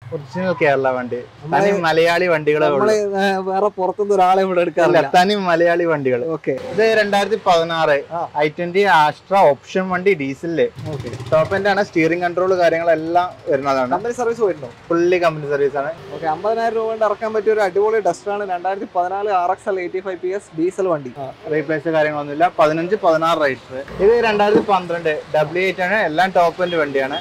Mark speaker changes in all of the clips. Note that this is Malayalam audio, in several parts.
Speaker 1: ഒറിജിനൽ കേരള വണ്ടി തനി മലയാളി വണ്ടികളെ ഉള്ളൂ
Speaker 2: നമ്മള് ഏർ, വേറെ പുറത്തുനിന്ന് ഒരാളെ ഇവിടെ
Speaker 1: അല്ല
Speaker 2: എടുക്കാറില്ല
Speaker 1: തനി മലയാളി വണ്ടികൾ
Speaker 2: ഓക്കെ
Speaker 1: ഇത് രണ്ടായിരത്തി പതിനാറ്
Speaker 2: ആ.
Speaker 1: ഐ ട്വന്റി ആസ്ട്ര ഓപ്ഷൻ വണ്ടി ഡീസലില്
Speaker 2: ഓക്കെ
Speaker 1: ടോപ്പ് എൻഡ് ആണ് സ്റ്റിയറിംഗ് കൺട്രോൾ കാര്യങ്ങളെല്ലാം വരുന്നതാണ്
Speaker 2: കമ്പനി സർവീസ് വരുന്നു
Speaker 1: ഫുള്ളി കമ്പനി സർവീസ് ആണ്
Speaker 2: ഓക്കെ അമ്പതിനായിരം രൂപ കൊണ്ട് ഇറക്കാൻ പറ്റിയ ഒരു അടിപൊളി ഡസ്റ്റർ ആണ് രണ്ടായിരത്തി പതിനാല് R X L eighty five P S diesel വണ്ടി
Speaker 1: റീപ്ലേസ് കാര്യങ്ങളൊന്നുമില്ല പതിനഞ്ച് പതിനാറ് റൈറ്റർ ഇത് രണ്ടായിരത്തി പന്ത്രണ്ട് ഡബ്ല്യു എയ്റ്റ് ആണ് എല്ലാം ടോപ്പ് എൻഡ് വണ്ടിയാണ്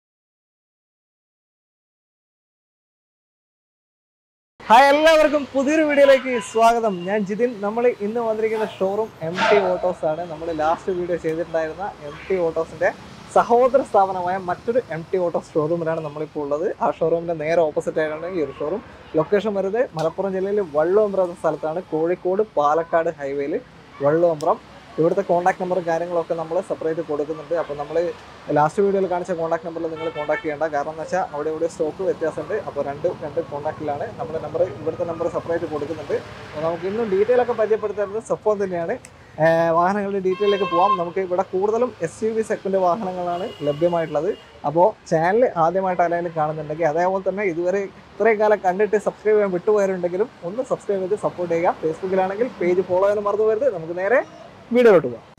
Speaker 2: ഹായ് എല്ലാവർക്കും പുതിയൊരു വീഡിയോയിലേക്ക് സ്വാഗതം ഞാൻ ജിതിൻ നമ്മൾ ഇന്ന് വന്നിരിക്കുന്ന ഷോറൂം എം ടി ഓട്ടോസ് ആണ് നമ്മൾ ലാസ്റ്റ് വീഡിയോ ചെയ്തിട്ടുണ്ടായിരുന്ന എം ടി ഓട്ടോസിന്റെ സഹോദര സ്ഥാപനമായ മറ്റൊരു എം ടി ഓട്ടോസ് ഷോറൂമിലാണ് നമ്മളിപ്പോൾ ഉള്ളത് ആ ഷോറൂമിന്റെ നേരെ ഓപ്പോസിറ്റ് ആയിട്ടാണ് ഈ ഒരു ഷോറൂം ലൊക്കേഷൻ വരുന്നത് മലപ്പുറം ജില്ലയിൽ വള്ളുവമ്പ്രം എന്ന സ്ഥലത്താണ് കോഴിക്കോട് പാലക്കാട് ഹൈവേയിൽ വള്ളുവമ്പ്രം ഇവിടുത്തെ കോൺടാക്ട് നമ്പറും കാര്യങ്ങളൊക്കെ നമ്മൾ സെപ്പറേറ്റ് കൊടുക്കുന്നുണ്ട് അപ്പോൾ നമ്മൾ ലാസ്റ്റ് വീഡിയോയിൽ കാണിച്ച കോൺടാക്ട് നമ്പറിൽ നിങ്ങൾ കോൺടാക്ട് ചെയ്യേണ്ട കാരണം എന്ന് വെച്ചാൽ അവിടെ ഇവിടെ സ്റ്റോക്ക് വ്യത്യാസമുണ്ട് അപ്പോൾ രണ്ട് രണ്ട് കോൺടാക്റ്റിലാണ് നമ്മുടെ നമ്പർ ഇവിടുത്തെ നമ്പർ സെപ്പറേറ്റ് കൊടുക്കുന്നുണ്ട് അപ്പോൾ നമുക്ക് ഇന്നും ഡീറ്റെയിൽ ഒക്കെ പരിചയപ്പെടുത്തുന്നത് സെഫോൺ തന്നെയാണ് ഏർ വാഹനങ്ങളുടെ ഡീറ്റെയിലേക്ക് പോവാം നമുക്ക് ഇവിടെ കൂടുതലും എസ് യു വി സെക്കൻഡ് വാഹനങ്ങളാണ് ലഭ്യമായിട്ടുള്ളത് അപ്പോൾ ചാനൽ ആദ്യമായിട്ട് ആരെങ്കിലും കാണുന്നുണ്ടെങ്കിൽ അതേപോലെ തന്നെ ഇതുവരെ ഇത്രയും കാലം കണ്ടിട്ട് സബ്സ്ക്രൈബ് ചെയ്യാൻ വിട്ടുപോയവരുണ്ടെങ്കിലും ഒന്ന് സബ്സ്ക്രൈബ് ചെയ്ത് സപ്പോർട്ട് ചെയ്യുക ഫേസ്ബുക്കിലാണെങ്കിൽ പേജ് ഫോളോ ചെയ്യാൻ മറന്നു പോകരുത് നമുക്ക് നേരെ വീഡിയോയിലോട്ട് പോകാം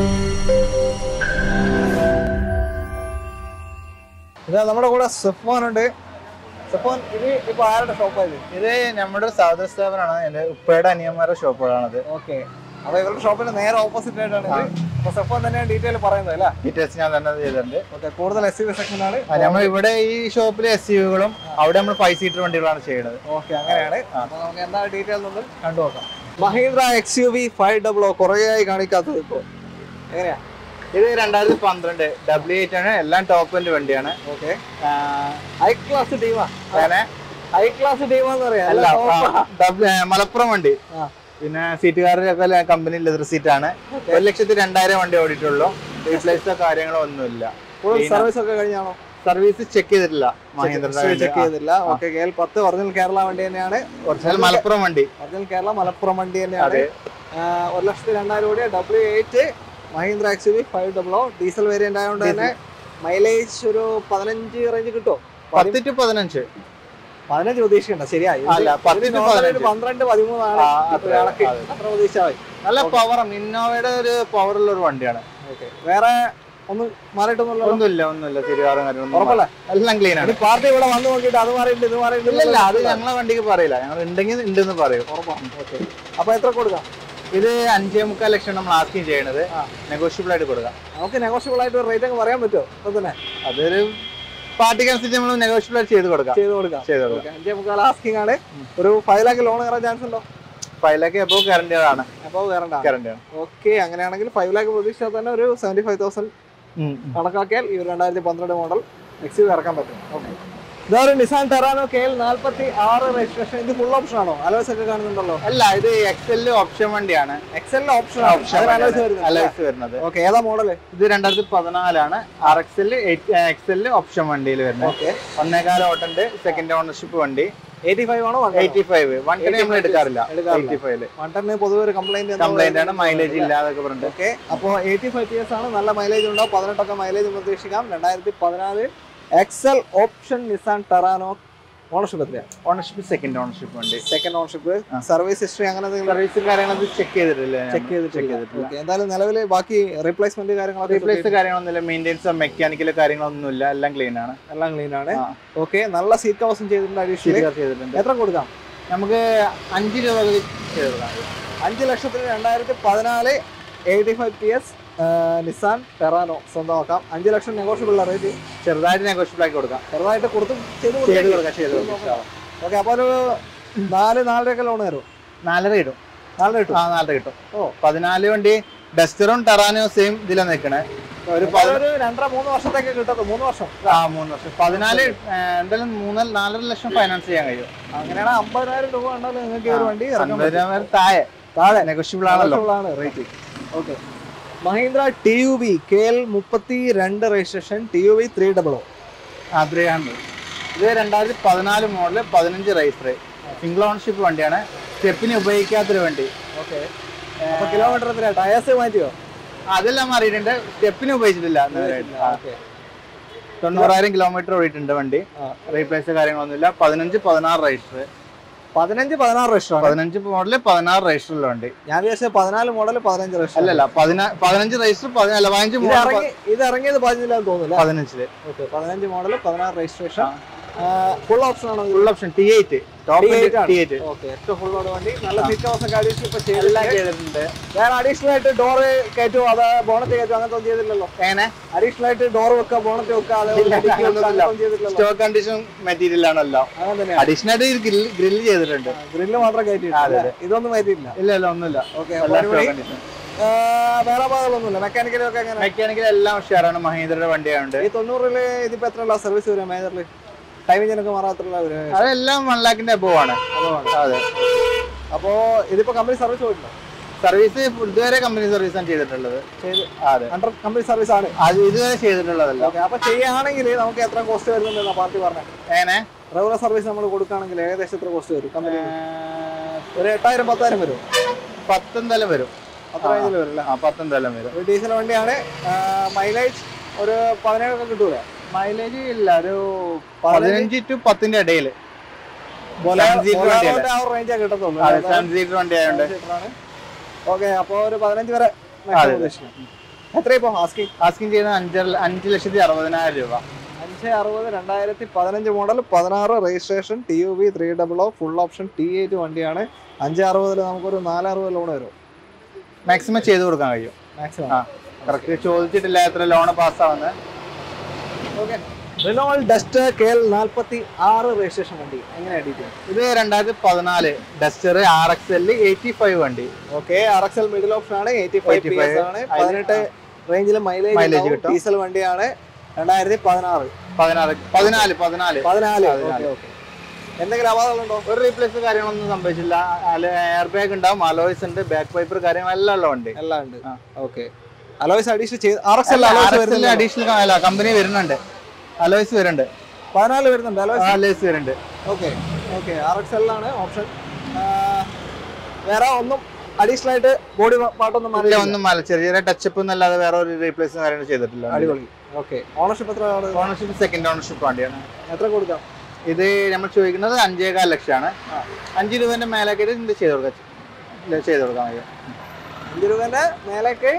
Speaker 2: ഇതാ നമ്മുടെ കൂടെ സെഫോൻ ഉണ്ട് സെഫോൻ ഇത് ഇപ്പൊ ആരുടെ ഷോപ്പായത്
Speaker 1: ഇത് നമ്മുടെ സഹോദര സ്ഥാപനമാണ് എന്റെ ഉപ്പയുടെ അനിയന്മാരുടെ ഷോപ്പുകളാണത്
Speaker 2: ഓക്കെ അപ്പൊ ഇവരുടെ ഷോപ്പിന് നേരെ ഓപ്പോസിറ്റ് ആയിട്ടാണ് ഇത് അപ്പൊ സെഫോൻ തന്നെയാണ് ഡീറ്റെയിൽ പറയുന്നത് അല്ലേ
Speaker 1: ഡീറ്റെയിൽസ് ഞാൻ തന്നെ ചെയ്തിട്ടുണ്ട്
Speaker 2: ഓക്കെ കൂടുതൽ എസ് യു സെക്ഷൻ ആണ്
Speaker 1: ആ, നമ്മൾ ഇവിടെ ഈ ഷോപ്പിൽ എസ് യുകളും അവിടെ നമ്മൾ ഫൈവ് സീറ്റർ വണ്ടികളാണ് ചെയ്യുന്നത്
Speaker 2: ഓക്കെ അങ്ങനെയാണ് അപ്പൊ നമുക്ക് എന്താണ് ഡീറ്റെയിൽ എന്നൊന്ന് കണ്ടു നോക്കാം Mahindra X U V five double O കുറേ ആയി കാണിക്കാത്തത് ഇപ്പോ എങ്ങനെയാ
Speaker 1: ഇത് രണ്ടായിരത്തി പന്ത്രണ്ട് ഡബ്ല്യു എയ്റ്റ് ആണ് എല്ലാം ടോപ്പ് എൻഡ് വണ്ടിയാണ്
Speaker 2: ഓക്കെ
Speaker 1: ആ,
Speaker 2: ഹൈ ക്ലാസ് ടീമാ
Speaker 1: അങ്ങനെ
Speaker 2: ഹൈ ക്ലാസ് ടീമാന്ന് പറയാം
Speaker 1: അല്ല
Speaker 2: അല്ല
Speaker 1: ആ, ഡബ്- ആ, മലപ്പുറം വണ്ടി
Speaker 2: ആ.
Speaker 1: പിന്നെ സീറ്റുകാരുടെ കമ്പനി ലെതർ സീറ്റ് ആണ് ഒരു ലക്ഷത്തി രണ്ടായിരം വണ്ടി ഓടിയിട്ടുള്ളൂ റീപ്ലേസോ കാര്യങ്ങളോ ഒന്നുമില്ല
Speaker 2: സർവീസ് ഒക്കെ കഴിഞ്ഞാണോ
Speaker 1: സർവീസ് ചെക്ക് ചെയ്തിട്ടില്ല മഹീന്ദ്ര
Speaker 2: ചെക്ക് ചെയ്തില്ല ഓക്കെ കെ എൽ പത്ത് ഒറിജിനൽ കേരള വണ്ടി തന്നെയാണ്
Speaker 1: ഒറിജിനൽ മലപ്പുറം വണ്ടി
Speaker 2: ഒറിജിനൽ കേരള മലപ്പുറം വണ്ടി തന്നെയാണ്
Speaker 1: അതെ
Speaker 2: ആ, ഒരു ലക്ഷത്തി രണ്ടായിരം രൂപ W eight Mahindra X V five double O diesel variant ആയതുകൊണ്ട് തന്നെ മൈലേജ് ഒരു പതിനഞ്ച് റേഞ്ച് കിട്ടുമോ
Speaker 1: പത്ത് ടു പതിനഞ്ച്
Speaker 2: പതിനഞ്ച് പ്രതീക്ഷിക്കണ്ട ശരിയായി
Speaker 1: അല്ല, പത്ത് to പതിനഞ്ച്.
Speaker 2: പന്ത്രണ്ട് പതിമൂന്നാണ്
Speaker 1: ആ,
Speaker 2: ഇപ്പൊ
Speaker 1: അത്ര,
Speaker 2: കണക്ക്.
Speaker 1: അതെ.
Speaker 2: അത്ര പ്രതീക്ഷയായി
Speaker 1: നല്ല പവർ ഇന്നോവയുടെ ഒരു പവറുള്ള ഒരു വണ്ടിയാണ്
Speaker 2: ഓക്കെ വേറെ ഒന്നും മാറിയിട്ടൊന്നുമില്ല
Speaker 1: ഒന്നുമില്ല ഒന്നുമില്ല തിരുവാറും കാര്യങ്ങളൊന്നും
Speaker 2: ഉറപ്പല്ലേ
Speaker 1: എല്ലാം ക്ലീൻ ആണ്
Speaker 2: ഇനി പാർട്ടി ഇവിടെ വന്നു നോക്കിയിട്ട് അത് മാറിയിട്ടുണ്ട് ഇത് മാറിയിട്ടുണ്ട്
Speaker 1: ഇല്ല അത് ഞങ്ങളെ വണ്ടിക്ക് പറയില്ല ഞങ്ങൾ ഉണ്ടെങ്കിൽ ഉണ്ടെന്ന് പറയും
Speaker 2: ഉറപ്പാണ് ഓക്കെ അപ്പൊ എത്ര കൊടുക്കാം
Speaker 1: ഇത് അഞ്ചേ മുക്കാൽ ലക്ഷം നമ്മൾ ആസ്കിങ് ചെയ്യണത്
Speaker 2: ആ.
Speaker 1: നെഗോഷ്യബിൾ ആയിട്ട് കൊടുക്കാം
Speaker 2: നമുക്ക് നെഗോഷ്യബിൾ ആയിട്ട് റേറ്റ് ഒക്കെ പറയാൻ പറ്റുമോ ഇപ്പൊ തന്നെ
Speaker 1: അതൊരു പാർട്ടിക്ക് അനുസരിച്ച് നമ്മൾ നെഗോഷ്യബിൾ ആയിട്ട് ചെയ്ത് കൊടുക്കാം
Speaker 2: ചെയ്ത് കൊടുക്കാം
Speaker 1: ചെയ്ത് കൊടുക്കാം
Speaker 2: ഓക്കെ അഞ്ചേ മുക്കാൽ ആസ്കിംഗ് ആണ് ഒരു ഫൈവ് ലാക്ക് ലോൺ കയറാൻ ചാൻസ് ഉണ്ടോ
Speaker 1: ഫൈവ് ലാക്ക് എബോ കറണ്ട് ആണ്
Speaker 2: അപ്പോൾ കയറണ്ട
Speaker 1: കറണ്ട് ആണ്
Speaker 2: ഓക്കെ അങ്ങനെയാണെങ്കിൽ ഫൈവ് ലാക്ക് പ്രതീക്ഷിച്ചാൽ തന്നെ ഒരു സെവൻറ്റി ഫൈവ് തൗസൻഡ് കണക്കാക്കിയാൽ ഈ ഒരു രണ്ടായിരത്തി പന്ത്രണ്ട് മോഡൽ എക്സ് ഇറക്കാൻ പറ്റും ഓക്കെ ഇതൊരു നിസാൻ ടെറാനോ കെ എൽ നാൽപ്പത്തി ആറ് രജിസ്ട്രേഷൻ ഇത് ഫുൾ ഓപ്ഷൻ ആണോ അലോയ്സ് ഒക്കെ കാണുന്നുണ്ടല്ലോ
Speaker 1: അല്ല ഇത് എക്സെല് ഓപ്ഷൻ വണ്ടിയാണ്
Speaker 2: എക്സലിന്റെ ഓപ്ഷൻ
Speaker 1: ഓപ്ഷൻ
Speaker 2: അലോയ്സ് വരുന്നത്
Speaker 1: അലൈസ് വരുന്നത്
Speaker 2: ഓക്കെ ഏതാ മോഡല്
Speaker 1: ഇത് രണ്ടായിരത്തി പതിനാലാണ് ആർ എക്സെല് എക്സെല് ഓപ്ഷൻ വണ്ടിയിൽ വരുന്നത്
Speaker 2: ഓക്കെ
Speaker 1: ഒന്നേകാല ഓട്ടുണ്ട് സെക്കൻഡ് ഓണർഷിപ്പ് വണ്ടി
Speaker 2: എയ്റ്റി ഫൈവ് ആണോ
Speaker 1: എയ്റ്റി ഫൈവ് വൺ ടെൻ നമ്മൾ എടുക്കാറില്ല
Speaker 2: എടുക്കാറില്ല.
Speaker 1: എയ്റ്റി ഫൈവില്
Speaker 2: വൺ ടെന്നിന് പൊതുവെ ഒരു കംപ്ലൈന്റ്
Speaker 1: കംപ്ലൈന്റ് ആണ് മൈലേജ് ഇല്ലാതൊക്കെ പറഞ്ഞിട്ട്
Speaker 2: ഓക്കെ അപ്പോൾ എയ്റ്റി ഫൈവ് ഇയേഴ്സ് ആണ് നല്ല മൈലേജ് ഉണ്ടാവും പതിനെട്ടൊക്കെ മൈലേജ് പ്രതീക്ഷിക്കാം രണ്ടായിരത്തി പതിനാല് Excel option Nissan Terrano ownership എത്രയാണ്
Speaker 1: ഓണർഷിപ്പ് സെക്കൻഡ് ഓണർഷിപ്പ് വണ്ടി
Speaker 2: സെക്കൻഡ് ഓണർഷിപ്പ്
Speaker 1: ആ.
Speaker 2: സർവീസ് ഹിസ്റ്ററി അങ്ങനെ എന്തെങ്കിലും
Speaker 1: സർവീസും കാര്യങ്ങളൊക്കെ ചെക്ക് ചെയ്തിട്ടില്ല
Speaker 2: ചെക്ക് ചെയ്തിട്ടില്ല
Speaker 1: ചെക്ക് ചെയ്തിട്ടില്ല
Speaker 2: ഓക്കെ എന്തായാലും നിലവിൽ ബാക്കി റീപ്ലേസ്മെന്റ് കാര്യങ്ങളൊക്കെ
Speaker 1: റീപ്ലേസ് കാര്യങ്ങളൊന്നുമില്ല മെയിൻ്റെനൻസോ മെക്കാനിക്കലോ കാര്യങ്ങളൊന്നുമില്ല എല്ലാം ക്ലീൻ ആണ്
Speaker 2: എല്ലാം ക്ലീൻ ആണ്
Speaker 1: ആ.
Speaker 2: ഓക്കെ നല്ല സീറ്റ് കവേഴ്സും ചെയ്തിട്ടുണ്ട് അഡീഷണലി
Speaker 1: ശരിയാ ചെയ്തിട്ടുണ്ട്
Speaker 2: എത്ര കൊടുക്കാം
Speaker 1: നമുക്ക് അഞ്ച് രൂപ ചെയ്ത് കൊടുക്കാം
Speaker 2: അഞ്ച് ലക്ഷത്തിന് രണ്ടായിരത്തി പതിനാല് eighty five P S Nissan Terrano സ്വന്തമാക്കാം അഞ്ച് ലക്ഷം നെഗോഷ്യബിൾ റേറ്റ്
Speaker 1: ചെറുതായിട്ട് നെഗോഷ്യബിൾ ആക്കി കൊടുക്കാം
Speaker 2: ചെറുതായിട്ട് കൊടുത്ത് ചെയ്ത്
Speaker 1: ചെയ്ത് കൊടുക്കാം ചെയ്ത് കൊടുക്കാം
Speaker 2: ഓക്കെ അപ്പോൾ ഒരു നാല് നാലരയൊക്കെ ലോൺ തരും
Speaker 1: നാലര കിട്ടും
Speaker 2: നാലര കിട്ടും
Speaker 1: ആ നാലര കിട്ടും
Speaker 2: ഓ.
Speaker 1: പതിനാല് വണ്ടി ഡസ്റ്ററും ടെറാനോ സെയിം ഇതിലാണ് നിൽക്കണേ ഒരു
Speaker 2: അപ്പോൾ ഒരു രണ്ടര മൂന്ന് വർഷത്തേക്ക് കിട്ടത്തു മൂന്ന് വർഷം
Speaker 1: ആ മൂന്ന് വർഷം പതിനാല് ആ, എന്തായാലും മൂന്നര നാലര ലക്ഷം ഫൈനാൻസ് ചെയ്യാൻ കഴിയും
Speaker 2: അങ്ങനെയാണ് അമ്പതിനായിരം രൂപ ഉണ്ടെങ്കിൽ നിങ്ങൾക്ക് ഈ ഒരു വണ്ടി ഇറക്കാൻ
Speaker 1: അൻപത് രൂപ വരെ താഴെ
Speaker 2: താഴെ
Speaker 1: നെഗോഷ്യബിൾ ആണല്ലോ
Speaker 2: ആണ് rate okay Mahindra T U V K L മുപ്പത്തി രണ്ട് registration T U V three double O
Speaker 1: ആ ത്രീ ഹൺഡ്രഡ് ഇത് രണ്ടായിരത്തി പതിനാല് മോഡല് പതിനഞ്ച് റൈസർ സിംഗിൾ ഓണർഷിപ്പ് വണ്ടിയാണ് സ്റ്റെപ്പിന് ഉപയോഗിക്കാത്തൊരു വണ്ടി
Speaker 2: ഓക്കെ അപ്പൊ കിലോമീറ്റർ എത്രയാ ടയേഴ്സ് മാറ്റിയോ
Speaker 1: അതെല്ലാം മാറിയിട്ടുണ്ട് സ്റ്റെപ്പിന് ഉപയോഗിച്ചിട്ടില്ല ഇന്നുവരെയായിട്ട്. ആ.
Speaker 2: ഓക്കെ
Speaker 1: തൊണ്ണൂറായിരം കിലോമീറ്റർ ഓടിയിട്ടുണ്ട് വണ്ടി
Speaker 2: ആ.
Speaker 1: റീപ്ലേസ് കാര്യങ്ങളൊന്നുമില്ല പതിനഞ്ച് പതിനാറ് രജിസ്റ്റർ
Speaker 2: പതിനഞ്ച് പതിനാറ് രജിസ്റ്റർ
Speaker 1: പതിനഞ്ച് മോഡല് പതിനാറ് രജിസ്റ്ററുള്ള വണ്ടി
Speaker 2: ഞാൻ വിചാരിച്ചത് പതിനാല് മോഡൽ പതിനഞ്ച് രജിസ്റ്റർ
Speaker 1: അല്ലല്ല പതിനാ പതിനഞ്ച് രജിസ്റ്റർ പതിനല്ല പതിനഞ്ച്
Speaker 2: ഇത്
Speaker 1: മോഡൽ
Speaker 2: ഇറങ്ങി ഇത് ഇറങ്ങിയത് പതിനഞ്ചിലാന്ന് തോന്നുന്നില്ല
Speaker 1: പതിനഞ്ചില്
Speaker 2: ഓക്കെ പതിനഞ്ച് മോഡൽ പതിനാറ് രജിസ്ട്രേഷൻ ഫുൾ ഓപ്ഷൻ ആണോ
Speaker 1: full option T eight top
Speaker 2: T8 ആണ്.
Speaker 1: ടി എയ്റ്റ്
Speaker 2: ഓക്കെ ഏറ്റവും ഫുൾ ഓട് വണ്ടി നല്ല സീറ്റ് കവേഴ്സ് ഒക്കെ അഡീഷണൽ ഇപ്പൊ
Speaker 1: എല്ലാം
Speaker 2: ചെയ്തിട്ടുണ്ട്
Speaker 1: ചെയ്തിട്ടുണ്ട്
Speaker 2: വേറെ അഡീഷണൽ ആയിട്ട് ഡോറ് കയറ്റുമോ അത് ബോണറ്റ് കയറ്റുമോ അങ്ങനത്തെ ഒന്നും ചെയ്തില്ലല്ലോ
Speaker 1: എങ്ങനെ
Speaker 2: അഡീഷണൽ ആയിട്ട് ഡോർ വെക്കുക ബോണറ്റ് വെക്കുക അതേപോലെ
Speaker 1: ഇല്ല,
Speaker 2: dicky വെക്കുക,
Speaker 1: അങ്ങനൊന്നുമില്ല.
Speaker 2: അങ്ങനത്തെ ഒന്നും ചെയ്തില്ലല്ലോ
Speaker 1: സ്റ്റോക്ക് കണ്ടീഷൻ മെറ്റീരിയൽ ആണല്ലോ
Speaker 2: അങ്ങനെ തന്നെയാണ്
Speaker 1: അഡീഷണൽ ആയിട്ട് ഗ്രില്ല് ഗ്രില്ല് ചെയ്തിട്ടുണ്ട്
Speaker 2: ഗ്രില്ല് മാത്രം
Speaker 1: അതെ,
Speaker 2: കയറ്റിയിട്ടില്ല
Speaker 1: അതെ.
Speaker 2: ഇതൊന്നും കയറ്റിയില്ല
Speaker 1: ഇല്ല ഇല്ല ഒന്നുമില്ല
Speaker 2: ഓക്കെ
Speaker 1: എല്ലാം സ്റ്റോക്ക് കണ്ടീഷൻ
Speaker 2: വേറെ ഭാഗങ്ങളൊന്നുമില്ല മെക്കാനിക്കലും ഒക്കെ എങ്ങനെ
Speaker 1: മെക്കാനിക്കൽ എല്ലാം ഉഷാറാണ് മഹീന്ദ്രയുടെ വണ്ടിയായതുകൊണ്ട്
Speaker 2: ഈ തൊണ്ണൂറില് ഇതിപ്പോ എത്ര ഉള്ള സർവീസ് വരും മേജറിൽ ടൈമിംഗ് ഒക്കെ മാറാത്തുള്ള വരും
Speaker 1: അതെല്ലാം വൺ ലാഖിന്റെ അബവ് ആണ് അതെ
Speaker 2: അപ്പോ ഇതിപ്പോ കമ്പനി സർവീസ് പോയിട്ടുണ്ടോ
Speaker 1: സർവീസ് ഇതുവരെ കമ്പനി സർവീസ് ആണ് ചെയ്തിട്ടുള്ളത്
Speaker 2: ചെയ്ത്
Speaker 1: അതെ
Speaker 2: അണ്ടർ കമ്പനി സർവീസ് ആണ്
Speaker 1: അത് ഇതുവരെ ചെയ്തിട്ടുള്ളതല്ല
Speaker 2: ഓക്കെ അപ്പൊ ചെയ്യുകയാണെങ്കിൽ നമുക്ക് എത്ര കോസ്റ്റ് വരുന്നുണ്ടെന്നാ പാർട്ടി പറഞ്ഞത്
Speaker 1: എങ്ങനെ
Speaker 2: റെഗുലർ സർവീസ് നമ്മൾ കൊടുക്കുകയാണെങ്കിൽ ഏകദേശം എത്ര കോസ്റ്റ് വരും കമ്പനി ഒരു എട്ടായിരം പത്തായിരം വരും
Speaker 1: പത്തെന്തായാലും വരും
Speaker 2: അത്ര റേഞ്ചിൽ വരില്ല
Speaker 1: ആ പത്തെന്തായാലും വരും
Speaker 2: ഒരു ഡീസൽ വണ്ടിയാണ് മൈലേജ് ഒരു പതിനേഴൊക്കെ കിട്ടൂല
Speaker 1: മൈലേജ് ഇല്ല ഒരു പതിനഞ്ച് ടു പത്തിന്റെ ഇടയിൽ Seven seater വണ്ടിയല്ലേ?
Speaker 2: ആ ഒരു റേഞ്ചേ കിട്ടത്തുള്ളൂ
Speaker 1: അതെ സെവൻ സീറ്റർ വണ്ടി ആയതുകൊണ്ട്
Speaker 2: ഓക്കെ അപ്പൊ ഒരു പതിനഞ്ച് വരെ
Speaker 1: അതെ.
Speaker 2: എത്ര ഇപ്പൊ ആസ്കിങ്
Speaker 1: ആസ്കിങ് ചെയ്യുന്ന അഞ്ചര അഞ്ച് ലക്ഷത്തി അറുപതിനായിരം രൂപ
Speaker 2: അഞ്ച് അറുപത് രണ്ടായിരത്തി പതിനഞ്ച് മോഡൽ പതിനാറ് registration T U V three double O full option T eight വണ്ടിയാണ് അഞ്ച് അറുപതിൽ നമുക്കൊരു നാല് അറുപത് ലോൺ വരും
Speaker 1: മാക്സിമം ചെയ്ത് കൊടുക്കാൻ കഴിയും
Speaker 2: മാക്സിമം
Speaker 1: ആ കറക്റ്റ് ചോദിച്ചിട്ടില്ല എത്ര ലോണ് പാസ്സാവുന്നത്
Speaker 2: okay Renault Duster K L നാൽപ്പത്തി ആറ് രജിസ്ട്രേഷൻ വണ്ടി എങ്ങനെയാണ് ഡീറ്റെയിൽ
Speaker 1: ഇത് രണ്ടായിരത്തി പതിനാല് Duster R X L eighty five വണ്ടി
Speaker 2: okay R X L middle option ആണ് എയ്റ്റി ഫൈവ് പി എസ്
Speaker 1: 85
Speaker 2: ആണ് പതിനെട്ട് റേഞ്ചിൽ
Speaker 1: Mileage
Speaker 2: മൈലേജ്
Speaker 1: കിട്ടും.
Speaker 2: ഡീസൽ വണ്ടിയാണ് രണ്ടായിരത്തി പതിനാറ്
Speaker 1: പതിനാറ് പതിനാല് പതിനാല്
Speaker 2: പതിനാല്
Speaker 1: പതിനാല്.
Speaker 2: ഓക്കെ ഓക്കെ എന്തെങ്കിലും അപാകങ്ങളുണ്ടോ
Speaker 1: ഒരു റീപ്ലേസ് കാര്യങ്ങളൊന്നും സംഭവിച്ചില്ല എയർ ബാഗ് ഉണ്ടാവും അലോയ്സ് ഉണ്ട് ബാക്ക് വൈപ്പർ കാര്യങ്ങളെല്ലാം ഉള്ള വണ്ടി
Speaker 2: എല്ലാം ഉണ്ട്
Speaker 1: ആ.
Speaker 2: ഓക്കെ അലോയ്സ് അഡീഷൻ ചെയ്ത് ആർ എക്സ് എൽ അലോയ്സ് വരുന്നില്ല
Speaker 1: അഡീഷണൽ അല്ല കമ്പനി വരുന്നുണ്ട് അലോയ്സ് വരുന്നുണ്ട്
Speaker 2: പതിനാല് വരുന്നുണ്ട് അലോയ്സ്
Speaker 1: അലോയ്സ് വരുന്നുണ്ട്
Speaker 2: okay okay R X L ആണ് ഓപ്ഷൻ വേറെ ഒന്നും അഡീഷണൽ ആയിട്ട് ബോഡി പാർട്ടൊന്നും
Speaker 1: ഇല്ല
Speaker 2: മാറിയില്ല
Speaker 1: ഒന്നും മാറി ചെറിയ ചെറിയ ടച്ചപ്പ് എന്നല്ലാതെ വേറെ ഒരു റീപ്ലേസ് കാര്യങ്ങൾ ചെയ്തിട്ടില്ല
Speaker 2: അടിപൊളി ഓക്കെ ഓണർഷിപ്പ് എത്ര ആണ്?
Speaker 1: ഓണർഷിപ്പ് സെക്കൻഡ് ഓണർഷിപ്പ് വണ്ടിയാണ്
Speaker 2: എത്ര കൊടുക്കാം
Speaker 1: ഇത് നമ്മൾ ചോദിക്കുന്നത് അഞ്ചേകാൽ ലക്ഷമാണ് അഞ്ച് രൂപന്റെ മേലേക്കായിട്ട് ഇത് ചെയ്ത് കൊടുക്കാം ഇല്ല, ചെയ്ത് കൊടുക്കാൻ കഴിയും
Speaker 2: അഞ്ച് രൂപന്റെ മേലേക്ക്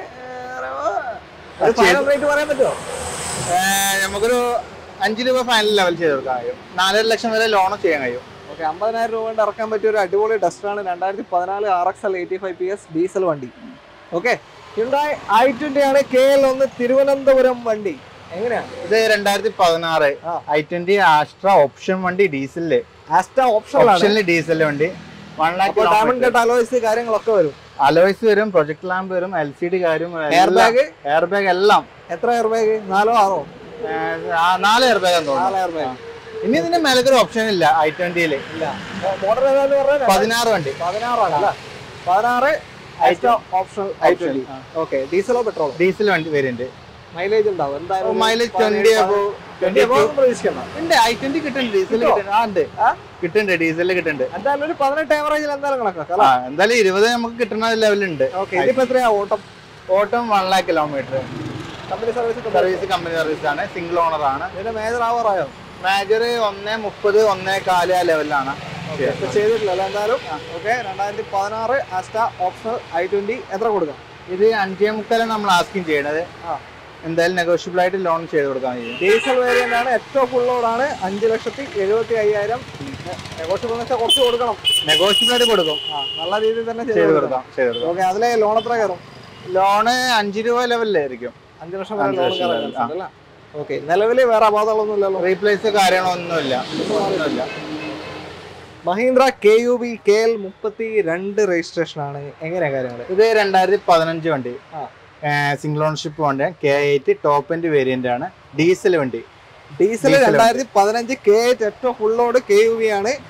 Speaker 1: അത്
Speaker 2: ഫൈനൽ റേറ്റ് പറയാൻ പറ്റുമോ
Speaker 1: ഏർ നമുക്കൊരു അഞ്ച് രൂപ ഫൈനൽ ലെവൽ ചെയ്ത് കൊടുക്കാൻ കഴിയും നാലര ലക്ഷം വരെ ലോൺ ചെയ്യാൻ കഴിയും
Speaker 2: ഓക്കെ അമ്പതിനായിരം രൂപ കൊണ്ട് ഇറക്കാൻ പറ്റിയ ഒരു അടിപൊളി ഡസ്റ്ററാണ് രണ്ടായിരത്തി പതിനാല് R X L eighty five P S diesel വണ്ടി ഓക്കെ ഹ്യുണ്ടായി ഐ ട്വന്റി ആണ് കെ എൽ ഒന്ന് തിരുവനന്തപുരം വണ്ടി എങ്ങനെയാണ്
Speaker 1: ഇത് രണ്ടായിരത്തി പതിനാറ്
Speaker 2: ആ.
Speaker 1: ഐ ട്വന്റി ആസ്ട്ര ഓപ്ഷൻ വണ്ടി ഡീസലില്
Speaker 2: ആസ്റ്റ ഓപ്ഷനിലാണ്
Speaker 1: ഓപ്ഷനിൽ ഡീസലിൽ വണ്ടി വൺ
Speaker 2: അപ്പോൾ ഡയമണ്ട്
Speaker 1: ലാക്ക്
Speaker 2: കട്ട് അലോയ്സ് കാര്യങ്ങളൊക്കെ വരും
Speaker 1: അലോയ്സ് വരും പ്രൊജക്ട് ലാമ്പ് വരും എൽ സി ഡി കാര്യം
Speaker 2: എയർ ബാഗ്
Speaker 1: എയർ ബാഗ് എല്ലാം
Speaker 2: എത്ര എയർ ബാഗ് നാലോ ആറോ
Speaker 1: ഏർ, ആ, നാല് എയർ ബാഗ് തോന്നുന്നു
Speaker 2: നാല് എയർ ബാഗ്
Speaker 1: ഇനി ഇതിന്റെ മേലേക്ക് ഒരു ഓപ്ഷൻ ഇല്ല ഐ ട്വന്റിയില്
Speaker 2: ഇല്ല മോഡൽ ഏതാന്ന് പറഞ്ഞാൽ
Speaker 1: പതിനാറ് വണ്ടി
Speaker 2: പതിനാറാണ് അല്ലേ പതിനാറ് ഓപ്ഷണൽ ഐ ട്വന്റി ഓക്കെ ഡീസലോ പെട്രോളോ
Speaker 1: ഡീസൽ വണ്ടി വരുന്നുണ്ട്
Speaker 2: മൈലേജ് ഉണ്ടാവും എന്തായാലും ഒരു
Speaker 1: മൈലേജ്
Speaker 2: പതിനേഴ്,
Speaker 1: ട്വന്റി അബോ
Speaker 2: ട്വന്റി above ഒന്നും പ്രതീക്ഷിക്കണ്ട
Speaker 1: ഉണ്ട് ഐ ട്വന്റി കിട്ടുന്നുണ്ട് ഡീസൽ
Speaker 2: കിട്ടോ?
Speaker 1: കിട്ടുന്നുണ്ട് ആ ഉണ്ട്
Speaker 2: ആ?
Speaker 1: കിട്ടുന്നുണ്ട് ഡീസലിൽ കിട്ടുന്നുണ്ട്
Speaker 2: എന്തായാലും ഒരു പതിനെട്ട് ആവറേജിൽ എന്തായാലും കണക്കാക്കാം
Speaker 1: ആ എന്തായാലും ഇരുപത് നമുക്ക് കിട്ടുന്ന ലെവലുണ്ട്
Speaker 2: ഓക്കെ ഇതിപ്പോ എത്രയാ ഓട്ടം
Speaker 1: ഓട്ടം one lakh kilometre
Speaker 2: company service
Speaker 1: service company service ആണ് സിംഗിൾ ഓണർ ആണ്
Speaker 2: ഇതിന്റെ മേജർ ആവറായോ
Speaker 1: മേജർ ഒന്നേ മുപ്പത് ഒന്നേ കാല് ആ ലെവലിലാണ്
Speaker 2: ഇപ്പൊ ചെയ്തിട്ടില്ല അല്ലേ എന്തായാലും ഓക്കെ രണ്ടായിരത്തി പതിനാറ് ആസ്റ്റ ഓപ്ഷണൽ ഐ ട്വന്റി എത്ര കൊടുക്കാം
Speaker 1: ഇത് അഞ്ചേ മുക്കാലാണ് നമ്മൾ ആസ്കിങ് ചെയ്യണത്
Speaker 2: ആ.
Speaker 1: എന്തായാലും നെഗോഷ്യബിൾ ആയിട്ട് ലോൺ ചെയ്ത് കൊടുക്കാൻ കഴിയും
Speaker 2: ഡീസൽ വേരിയന്റ് ആണ് ഏറ്റവും ഫുൾ ലോഡാണ് അഞ്ച് ലക്ഷത്തി എഴുപത്തി അയ്യായിരം നെഗോഷ്യബിൾ എന്ന് വെച്ചാൽ കുറച്ച് കൊടുക്കണം
Speaker 1: നെഗോഷ്യബിൾ ആയിട്ട് കൊടുക്കും
Speaker 2: ആ നല്ല രീതിയിൽ തന്നെ
Speaker 1: ചെയ്ത്
Speaker 2: ചെയ്ത്
Speaker 1: കൊടുക്കാം ചെയ്ത് കൊടുക്കാം
Speaker 2: ഓക്കെ അതിലെ ലോൺ എത്ര കയറും
Speaker 1: ലോണ് അഞ്ച് രൂപ ലെവലിലായിരിക്കും
Speaker 2: അഞ്ച് ലക്ഷം വരെ
Speaker 1: അഞ്ച്
Speaker 2: ലോൺ
Speaker 1: ലക്ഷം
Speaker 2: കയറാൻ
Speaker 1: വരെ,
Speaker 2: ചാൻസ് ഉണ്ട് അല്ലേ ഓക്കെ നിലവിൽ വേറെ അപാധകളൊന്നും ഇല്ലല്ലോ
Speaker 1: റീപ്ലേസ് കാര്യങ്ങളൊന്നുമില്ല ഒന്നുമില്ല
Speaker 2: Mahindra K U V K L മുപ്പത്തി രണ്ട് രജിസ്ട്രേഷൻ ആണ് എങ്ങനെയാ കാര്യങ്ങൾ
Speaker 1: ഇത് രണ്ടായിരത്തി പതിനഞ്ച് വണ്ടി
Speaker 2: ആ.
Speaker 1: സിംഗിൾ ഓൺഷിപ്പ് വണ്ടി K eight top end variant ആണ് ഡീസൽ വണ്ടി
Speaker 2: ഡീസൽ
Speaker 1: Diesel
Speaker 2: രണ്ടായിരത്തി പതിനഞ്ച് കെ എയ്റ്റ് ഏറ്റവും full load K U V ആണ്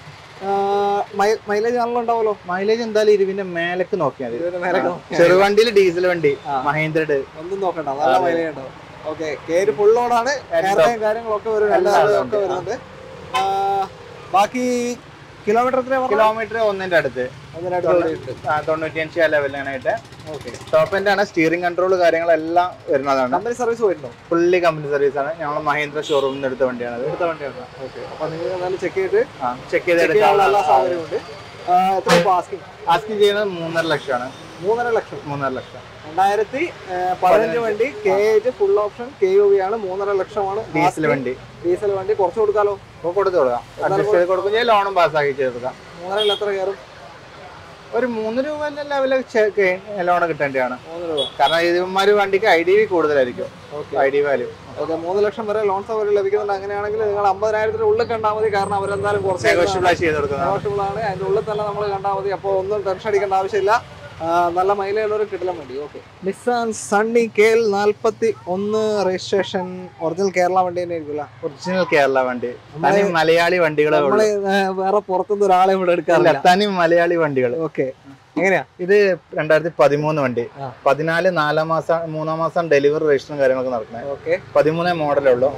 Speaker 2: മൈലേജ് നല്ല ഉണ്ടാവുമല്ലോ
Speaker 1: മൈലേജ് എന്തായാലും ഇരുവിന്റെ മേലേക്ക് നോക്കിയാൽ മതി
Speaker 2: ഇതിന്റെ മേലെ
Speaker 1: ചെറുവണ്ടിയിൽ ഡീസൽ വണ്ടി
Speaker 2: ആ.
Speaker 1: മഹീന്ദ്രയുടെ
Speaker 2: ഒന്നും നോക്കണ്ട നല്ല
Speaker 1: അതെ.
Speaker 2: മൈലേജ് ഉണ്ടാവും ഓക്കെ കെ എയ്റ്റ് ഫുൾ ലോഡാണ് എയർബാഗും കാര്യങ്ങളൊക്കെ വരും എല്ലാ
Speaker 1: എല്ലാം
Speaker 2: ഇതും ഒക്കെ
Speaker 1: ഉണ്ട്.
Speaker 2: വരുന്നുണ്ട് ആ, ബാക്കി കിലോമീറ്റർ എത്രയാ പറഞ്ഞത്?
Speaker 1: കിലോമീറ്റർ ഒന്നിന്റെ അടുത്ത്
Speaker 2: അതിനടുത്ത് ഓടിയിട്ട്.
Speaker 1: ആ, തൊണ്ണൂറ്റിയഞ്ച് ആ ലെവലിനായിട്ട്
Speaker 2: ഓക്കെ
Speaker 1: ടോപ്പ് എൻഡ് ആണ് സ്റ്റിയറിംഗ് കൺട്രോൾ കാര്യങ്ങളെല്ലാം വരുന്നതാണ്
Speaker 2: കമ്പനി സർവീസ് പോയിട്ടുണ്ടോ
Speaker 1: ഫുള്ളി കമ്പനി സർവീസ് ആണ് ഞങ്ങൾ മഹീന്ദ്ര ഷോറൂമിൽ നിന്ന് എടുത്ത വണ്ടിയാണത്
Speaker 2: എടുത്ത വണ്ടിയാണ് ഓക്കെ അപ്പൊ നിങ്ങൾ എന്തായാലും ചെക്ക് ചെയ്തിട്ട്
Speaker 1: ചെക്ക്
Speaker 2: ചെക്ക് ചെയ്യാനുള്ള എല്ലാ സൗകര്യമുണ്ട് ആ, എത്ര രൂപ ആസ്കിങ്
Speaker 1: ആസ്കിങ് ചെയ്യുന്നത് മൂന്നര ലക്ഷമാണ്
Speaker 2: മൂന്നര ലക്ഷം
Speaker 1: മൂന്നര ലക്ഷം
Speaker 2: രണ്ടായിരത്തി പതിനഞ്ച് വണ്ടി K eight full option K U V ആണ് മൂന്നര ലക്ഷമാണ്
Speaker 1: ഡീസൽ വണ്ടി
Speaker 2: ഡീസൽ വണ്ടി കുറച്ച് കൊടുക്കാലോ
Speaker 1: അപ്പോൾ കൊടുത്തു കൊടുക്കാം അഡ്ജസ്റ്റ് ചെയ്ത് കൊടുക്കും ചെയ്യാം ലോണും പാസ്സാക്കി ചെയ്ത് കൊടുക്കാം
Speaker 2: മൂന്നരയിൽ എത്ര കയറും
Speaker 1: ഒരു മൂന്ന് രൂപ ലെവലിൽ ലോൺ കിട്ടേണ്ടതാണ്
Speaker 2: മൂന്ന് രൂപ
Speaker 1: കാരണം ഇവന്മാര് വണ്ടിക്ക് ഐ ഡി വി കൂടുതലായിരിക്കും
Speaker 2: okay
Speaker 1: I D value
Speaker 2: okay മൂന്ന് ലക്ഷം വരെ ലോൺ സൗകര്യം ലഭിക്കുന്നുണ്ട് അങ്ങനെയാണെങ്കിൽ നിങ്ങൾ അമ്പതിനായിരത്തിന് ഉള്ളിൽ കണ്ടാൽ മതി കാരണം അവരെന്തായാലും കുറച്ച്
Speaker 1: നെഗോഷ്യബിൾ ചെയ്ത് കൊടുക്കുന്നത്
Speaker 2: നെഗോഷ്യബിൾ ആണ് അതിന്റെ ഉള്ളിൽ തന്നെ നമ്മൾ കണ്ടാൽ മതി അപ്പോൾ ഒന്നും ടെൻഷൻ അടിക്കേണ്ട ആവശ്യമില്ല ആ, നല്ല മൈലേജ് ഒരു കിട്ടില്ല വണ്ടി okay Nissan Sunny K L നാൽപ്പത്തി ഒന്ന് രജിസ്ട്രേഷൻ ഒറിജിനൽ കേരള വണ്ടി തന്നെ ആയിരിക്കില്ല
Speaker 1: ഒറിജിനൽ കേരള വണ്ടി തനി മലയാളി വണ്ടികളെ
Speaker 2: നമ്മള് വേറെ പുറത്തുനിന്ന് ഒരാളെ ഇവിടെ എടുക്കാറില്ല
Speaker 1: തനി മലയാളി വണ്ടികൾ
Speaker 2: ഓക്കെ എങ്ങനെയാ
Speaker 1: ഇത് രണ്ടായിരത്തി പതിമൂന്ന് വണ്ടി
Speaker 2: ആ.
Speaker 1: പതിനാല് നാലാം മാസം മൂന്നാം മാസം ഡെലിവറി രജിസ്റ്ററും കാര്യങ്ങളൊക്കെ നടക്കുന്നത്
Speaker 2: ഓക്കെ
Speaker 1: പതിമൂന്നേ മോഡലേ ഉള്ളൂ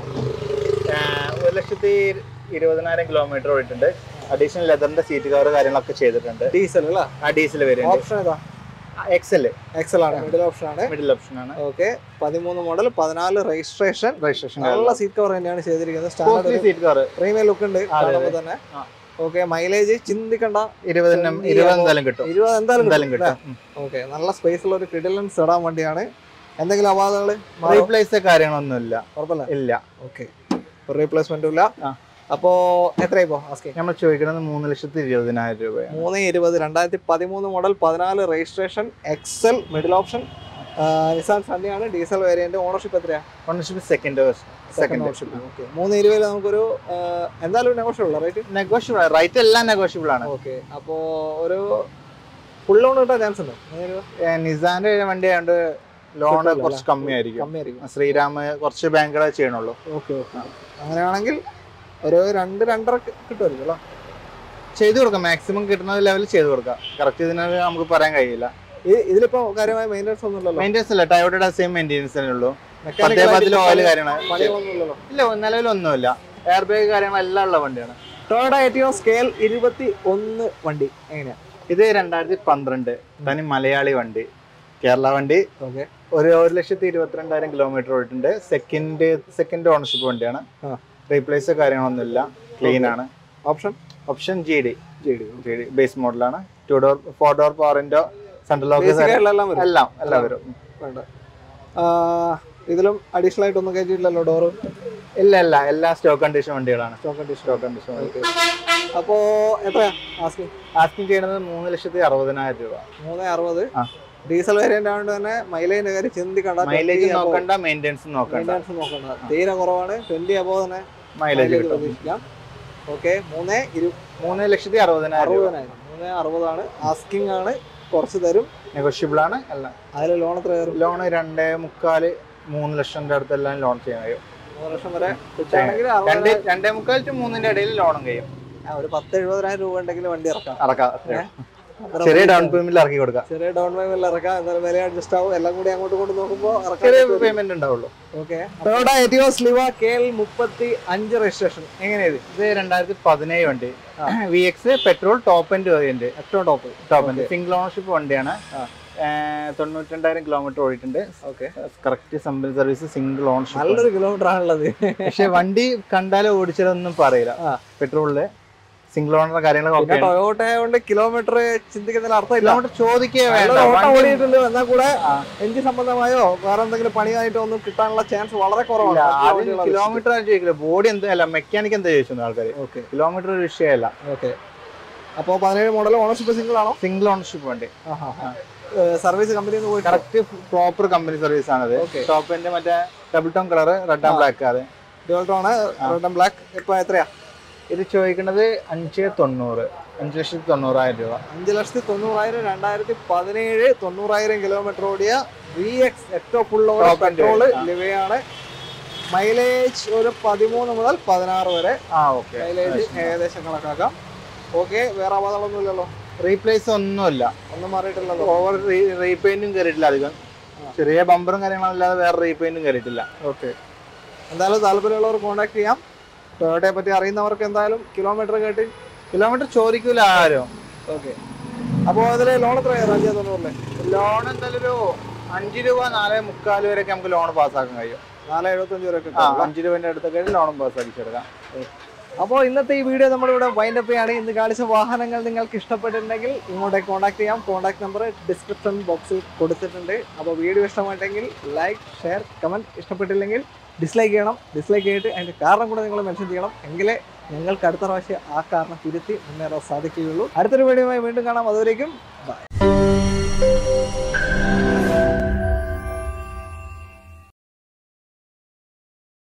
Speaker 1: ആഹ് ഒരു ലക്ഷത്തി ഇരുപതിനായിരം കിലോമീറ്റർ ഓടിയിട്ടുണ്ട് അഡീഷണൽ ലെതറിന്റെ സീറ്റ് കവർ കാര്യങ്ങളൊക്കെ ചെയ്തിട്ടുണ്ട്
Speaker 2: ഡീസൽ അല്ല
Speaker 1: ആ ഡീസൽ വേരിയന്റ്
Speaker 2: ഓപ്ഷൻ ഏതാ
Speaker 1: എക്സൽ
Speaker 2: എക്സൽ ആണ് മിഡിൽ ഓപ്ഷൻ ആണ്
Speaker 1: മിഡിൽ ഓപ്ഷൻ ആണ്
Speaker 2: ഓക്കെ പതിമൂന്ന് മോഡൽ പതിനാല് രജിസ്ട്രേഷൻ
Speaker 1: രജിസ്ട്രേഷൻ
Speaker 2: നല്ല സീറ്റ് കവർ തന്നെയാണ് ചെയ്തിരിക്കുന്നത് standard
Speaker 1: seat cover
Speaker 2: premium look ഉണ്ട്
Speaker 1: അതെ,
Speaker 2: കാണുമ്പോൾ തന്നെ
Speaker 1: ആ.
Speaker 2: ഓക്കെ മൈലേജ് ചിന്തിക്കണ്ട
Speaker 1: ഇരുപതിനും
Speaker 2: ചെറിയ
Speaker 1: ഇരുപത് എന്തായാലും കിട്ടും
Speaker 2: ഇരുപത് എന്തായാലും
Speaker 1: എന്തായാലും കിട്ടും
Speaker 2: ഓക്കെ നല്ല സ്പേസ് ഉള്ള ഒരു കിടിലൻ സെഡാൻ വണ്ടിയാണ് എന്തെങ്കിലും അപാധകള്
Speaker 1: റീപ്ലേസ് കാര്യങ്ങളൊന്നുമില്ല
Speaker 2: ഉറപ്പല്ല
Speaker 1: ഇല്ല
Speaker 2: ഓക്കെ ഒരു റീപ്ലേസ്മെന്റും ഇല്ല
Speaker 1: ആ.
Speaker 2: അപ്പോ എത്രയായി പോ ആസ്കി
Speaker 1: നമ്മൾ ചോദിക്കുന്നത് മൂന്ന് ലക്ഷത്തി ഇരുപതിനായിരം രൂപയാണ്
Speaker 2: മൂന്ന് ഇരുപത് രണ്ടായിരത്തി പതിമൂന്ന് മോഡൽ പതിനാല് registration Excel middle option Nissan സണ്ണിയാണ് ഡീസൽ വേരിയന്റ് ഓണർഷിപ്പ് എത്രയാ
Speaker 1: ownership second second
Speaker 2: ownership okay മൂന്ന് ഇരുപതിൽ നമുക്കൊരു ആ, എന്തായാലും നെഗോഷ്യബിൾ റേറ്റ്
Speaker 1: നെഗോഷ്യബിൾ റൈറ്റ് എല്ലാം നെഗോഷ്യബിൾ ആണ്
Speaker 2: ഓക്കെ അപ്പോ ഒരു ഫുൾ ലോൺ കിട്ടാൻ ചാൻസ് ഉണ്ടോ അങ്ങനെ ഒരു
Speaker 1: ഏ, നിസാന്റെ വണ്ടി ആയതുകൊണ്ട് ലോണ്
Speaker 2: കിട്ടില്ല
Speaker 1: കുറച്ച് കമ്മിയായിരിക്കും
Speaker 2: കമ്മിയായിരിക്കും
Speaker 1: ശ്രീരാം കുറച്ച് ബാങ്കുകളെ ചെയ്യണുള്ളൂ
Speaker 2: ഓക്കെ ഓക്കെ അങ്ങനെയാണെങ്കിൽ ഒരു രണ്ട് രണ്ടര കിട്ടുമായിരിക്കും അല്ലോ
Speaker 1: ചെയ്തു കൊടുക്കാം മാക്സിമം കിട്ടുന്ന ലെവലിൽ ചെയ്തു കൊടുക്കാം കറക്റ്റ് ഇതിന് നമുക്ക് പറയാൻ കഴിയില്ല
Speaker 2: ഇത് ഇതിലിപ്പോ കാര്യമായ മെയിൻ്റെനൻസ് ഒന്നും ഇല്ലല്ലോ
Speaker 1: മെയിൻ്റെനൻസ് അല്ല ടയോയുടെ സെയിം മെയിൻ്റെനൻസ് തന്നെ ഉള്ളൂ
Speaker 2: Mechanical
Speaker 1: പത്തേ പത്തിൽ
Speaker 2: ആയിട്ട്
Speaker 1: ഓയിൽ കാര്യങ്ങൾ
Speaker 2: പണികളൊന്നും ഇല്ലല്ലോ
Speaker 1: ഇല്ല നിലവിലൊന്നുമില്ല എയർ ബാഗ് കാര്യങ്ങളെല്ലാം ഉള്ള വണ്ടിയാണ്
Speaker 2: ടൊയോട്ട എറ്റിയോ സ്കെയിൽ ഇരുപത്തി ഒന്ന് വണ്ടി എങ്ങനെയാ
Speaker 1: ഇത് രണ്ടായിരത്തി പന്ത്രണ്ട് തനി മലയാളി വണ്ടി കേരള വണ്ടി
Speaker 2: ഓക്കെ
Speaker 1: ഒരു ഒരു ലക്ഷത്തി ഇരുപത്തിരണ്ടായിരം കിലോമീറ്റർ ഓടിയിട്ടുണ്ട് സെക്കൻഡ് സെക്കൻഡ് ഓണർഷിപ്പ് വണ്ടിയാണ്
Speaker 2: ആ.
Speaker 1: റീപ്ലേസ് കാര്യങ്ങളൊന്നുമില്ല ക്ലീൻ ആണ്
Speaker 2: option
Speaker 1: option G D
Speaker 2: G D
Speaker 1: G D base മോഡലാണ് ടു ഡോർ ഫോർ ഡോർ പവറിന്റെ സെൻട്രൽ
Speaker 2: ബേസിക്
Speaker 1: ഓഫീസ്
Speaker 2: ആയിട്ടുള്ള എല്ലാം വരും
Speaker 1: എല്ലാം എല്ലാം വരും
Speaker 2: വേണ്ട ആ, ഇതിലും അഡീഷണൽ ആയിട്ട് ഒന്നും കയറ്റിയിട്ടില്ലല്ലോ ഡോറ്
Speaker 1: ഇല്ല ഇല്ല എല്ലാ സ്റ്റോക്ക് കണ്ടീഷൻ വണ്ടികളാണ്
Speaker 2: സ്റ്റോക്ക് കണ്ടീഷൻ
Speaker 1: സ്റ്റോക്ക് കണ്ടീഷൻ വണ്ടി
Speaker 2: ഓക്കെ അപ്പോ എത്രയാ ആസ്കി
Speaker 1: ആസ്കിങ് ചെയ്യുന്നത് മൂന്ന് ലക്ഷത്തി അറുപതിനായിരം രൂപ
Speaker 2: മൂന്ന് അറുപത്
Speaker 1: ആ.
Speaker 2: ഡീസൽ വേരിയന്റ് ആയതുകൊണ്ട് തന്നെ മൈലേജിന്റെ കാര്യം ചിന്തിക്കണ്ട
Speaker 1: മൈലേജ് നോക്കണ്ട മെയിൻ്റെനൻസ് നോക്കണ്ട
Speaker 2: മെയിൻ്റെനൻസ് നോക്കണ്ട തീരെ കുറവാണ് ട്വന്റി അബോ തന്നെ
Speaker 1: മൈലേജ്
Speaker 2: mileage
Speaker 1: കിട്ടും
Speaker 2: പ്രതീക്ഷിക്കാം ഓക്കെ മൂന്ന് ഇരു
Speaker 1: മൂന്ന് ലക്ഷത്തി അറുപതിനായിരം രൂപ
Speaker 2: അറുപതിനായിരം മൂന്ന് അറുപതാണ് ആസ്കിങ് ആണ് കുറച്ച് തരും
Speaker 1: നെഗോഷ്യബിൾ ആണ് എല്ലാം
Speaker 2: അതിൽ ലോൺ എത്ര കയറും
Speaker 1: ലോൺ രണ്ടേ മുക്കാല് മൂന്ന് ലക്ഷത്തിന്റെ അടുത്തെല്ലാം ലോൺ ചെയ്യാൻ കഴിയും
Speaker 2: മൂന്ന് ലക്ഷം വരെ കിട്ടുകയാണെങ്കിൽ
Speaker 1: രണ്ട്
Speaker 2: അറുപതിനായിരം
Speaker 1: രണ്ടേ മുക്കാൽ ടു മൂന്നിന്റെ ഇടയിൽ ലോണും കഴിയും
Speaker 2: ആ, ഒരു പത്ത് എഴുപതിനായിരം രൂപ ഉണ്ടെങ്കിൽ വണ്ടി ഇറക്കാം
Speaker 1: അറക്കാം അത്രേ ഉള്ളൂ.
Speaker 2: അത്ര
Speaker 1: ചെറിയ
Speaker 2: പൈസ-
Speaker 1: ഡൗൺ പേയ്മെന്റിൽ ഇറക്കി കൊടുക്കാം
Speaker 2: ചെറിയ ഡൗൺ പേയ്മെന്റ് ഇറക്കാം എന്നാലും വില അഡ്ജസ്റ്റ് ആവും എല്ലാം കൂടി അങ്ങോട്ട് കൊണ്ട് നോക്കുമ്പോൾ
Speaker 1: ചെറിയ പേയ്മെന്റ് ഉണ്ടാവുള്ളൂ
Speaker 2: okay Toyota Etios Liva K L മുപ്പത്തി അഞ്ച് രജിസ്ട്രേഷൻ എങ്ങനെയത്
Speaker 1: ഇത് രണ്ടായിരത്തി പതിനേഴ് വണ്ടി V X petrol top end variant
Speaker 2: ഏറ്റവും top
Speaker 1: top end single ownership വണ്ടിയാണ്
Speaker 2: ആ.
Speaker 1: ഏഹ് തൊണ്ണൂറ്റിരണ്ടായിരം കിലോമീറ്റർ ഓടിയിട്ടുണ്ട്
Speaker 2: okay
Speaker 1: correct company service single ownership
Speaker 2: നല്ലൊരു കിലോമീറ്റർ ആണുള്ളത്
Speaker 1: പക്ഷെ വണ്ടി കണ്ടാലും ഓടിച്ചതൊന്നും പറയില്ല
Speaker 2: ആ.
Speaker 1: പെട്രോളില് സിംഗിൾ ഓണർ കാര്യങ്ങളൊക്കെ
Speaker 2: പിന്നെ
Speaker 1: okay ആണ്.
Speaker 2: ടൊയോട്ട കൊണ്ട് കിലോമീറ്റർ ചിന്തിക്കുന്നതിൽ അർത്ഥമില്ല
Speaker 1: കിലോമീറ്റർ ചോദിക്കേ വേണ്ട
Speaker 2: നല്ലൊരു ഓട്ടം
Speaker 1: വണ്ടി
Speaker 2: ഓടിയിട്ടുണ്ട് എന്നാൽ കൂടെ
Speaker 1: ആ.
Speaker 2: എഞ്ചിൻ സംബന്ധമായോ വേറെ എന്തെങ്കിലും പണിയായിട്ടോ ഒന്നും കിട്ടാനുള്ള ചാൻസ് വളരെ കുറവാണ്
Speaker 1: ഇല്ല,
Speaker 2: മറ്റുള്ള
Speaker 1: ആദ്യം
Speaker 2: വണ്ടികളെ
Speaker 1: കിലോമീറ്റർ ആരും ചോദിക്കില്ല ബോഡി എന്താ അല്ല മെക്കാനിക് എന്താ ചോദിച്ചു ആൾക്കാർ
Speaker 2: അപേക്ഷിച്ച്. ഓക്കെ
Speaker 1: കിലോമീറ്റർ ഒരു വിഷയമല്ല
Speaker 2: ഓക്കെ അപ്പോൾ പതിനേഴ് മോഡൽ ഓണർഷിപ്പ് സിംഗിൾ ആണോ
Speaker 1: സിംഗിൾ ഓണർഷിപ്പ് വണ്ടി
Speaker 2: സർവീസ് കമ്പനിയിൽ നിന്ന് പോയിട്ട്
Speaker 1: കറക്റ്റ് പ്രോപ്പർ കമ്പനി സർവീസ് ആണത്
Speaker 2: Okay.
Speaker 1: ടോപ്പിന്റെ മറ്റേ double tone colour red and black അത്
Speaker 2: ഡ്യുവൽട്ടോണ് റെഡ് ആൻഡ് ബ്ലാക്ക് ഇപ്പോൾ എത്രയാ
Speaker 1: ഇത് ചോദിക്കുന്നത് അഞ്ച് തൊണ്ണൂറ് അഞ്ച് ലക്ഷത്തി തൊണ്ണൂറായിരം രൂപ
Speaker 2: അഞ്ച് ലക്ഷത്തി തൊണ്ണൂറായിരം രണ്ടായിരത്തി പതിനേഴ് തൊണ്ണൂറായിരം കിലോമീറ്റർ ഓടിയ വി എക്സ് ഏറ്റവും full over
Speaker 1: Top end,
Speaker 2: petrol
Speaker 1: ആ.
Speaker 2: ലിവയാണ് മൈലേജ് ഒരു പതിമൂന്ന് മുതൽ പതിനാറ് വരെ
Speaker 1: ആ ഓക്കെ
Speaker 2: മൈലേജ് ഏകദേശം കണക്കാക്കാം ഓക്കെ വേറെ അപകടങ്ങളൊന്നും ഇല്ലല്ലോ
Speaker 1: റീപ്ലേസ് ഒന്നുമില്ല
Speaker 2: ഒന്നും മാറിയിട്ടില്ലല്ലോ
Speaker 1: ഓവർ റീപെയിന്റും കയറിയിട്ടില്ല അധികം ചെറിയ ബമ്പറും കാര്യങ്ങളും അല്ലാതെ വേറെ റീപെയിന്റും കയറിയിട്ടില്ല
Speaker 2: ഓക്കെ എന്തായാലും താല്പര്യമുള്ളവർ കോൺടാക്ട് ചെയ്യാം ടൊയോട്ടയെ പറ്റി അറിയുന്നവർക്ക് എന്തായാലും കിലോമീറ്റർ കേട്ട്
Speaker 1: കിലോമീറ്റർ ചോദിക്കൂല ആരും
Speaker 2: ഓക്കെ അപ്പോൾ അതിൽ ലോൺ എത്രയാണ് അഞ്ച് തൊണ്ണൂറില്
Speaker 1: ലോൺ എന്തായാലും ഒരു അഞ്ച് രൂപ നാല് മുക്കാൽ വരെയൊക്കെ നമുക്ക് ലോൺ പാസ്സാക്കാൻ കഴിയും
Speaker 2: നാല് എഴുപത്തഞ്ച് വരെ
Speaker 1: ആ
Speaker 2: കിട്ടും
Speaker 1: അഞ്ച് രൂപേന്റെ അടുത്തൊക്കെ ലോണും പാസ്സാക്കിച്ചെടുക്കാം
Speaker 2: അപ്പോൾ ഇന്നത്തെ ഈ വീഡിയോ നമ്മളിവിടെ വൈൻഡ് അപ്പ് ചെയ്യാണ് ഇന്ന് കാണിച്ച വാഹനങ്ങൾ നിങ്ങൾക്ക് ഇഷ്ടപ്പെട്ടിട്ടുണ്ടെങ്കിൽ ഇങ്ങോട്ടേക്ക് കോൺടാക്ട് ചെയ്യാം കോൺടാക്ട് നമ്പർ ഡിസ്ക്രിപ്ഷൻ ബോക്സിൽ കൊടുത്തിട്ടുണ്ട് അപ്പോൾ വീഡിയോ ഇഷ്ടമായിട്ടെങ്കിൽ ലൈക്ക് ഷെയർ കമൻറ്റ് ഇഷ്ടപ്പെട്ടില്ലെങ്കിൽ ഡിസ്ലൈക്ക് ചെയ്യണം ഡിസ്ലൈക്ക് ചെയ്തിട്ട് അതിൻ്റെ കാരണം കൂടെ നിങ്ങൾ മെൻഷൻ ചെയ്യണം എങ്കിലേ ഞങ്ങൾക്ക് അടുത്ത പ്രാവശ്യം ആ കാരണം തിരുത്തി മുന്നേറാൻ സാധിക്കുകയുള്ളൂ അടുത്തൊരു വീഡിയോയുമായി വീണ്ടും കാണാം അതുവരേക്കും ബൈ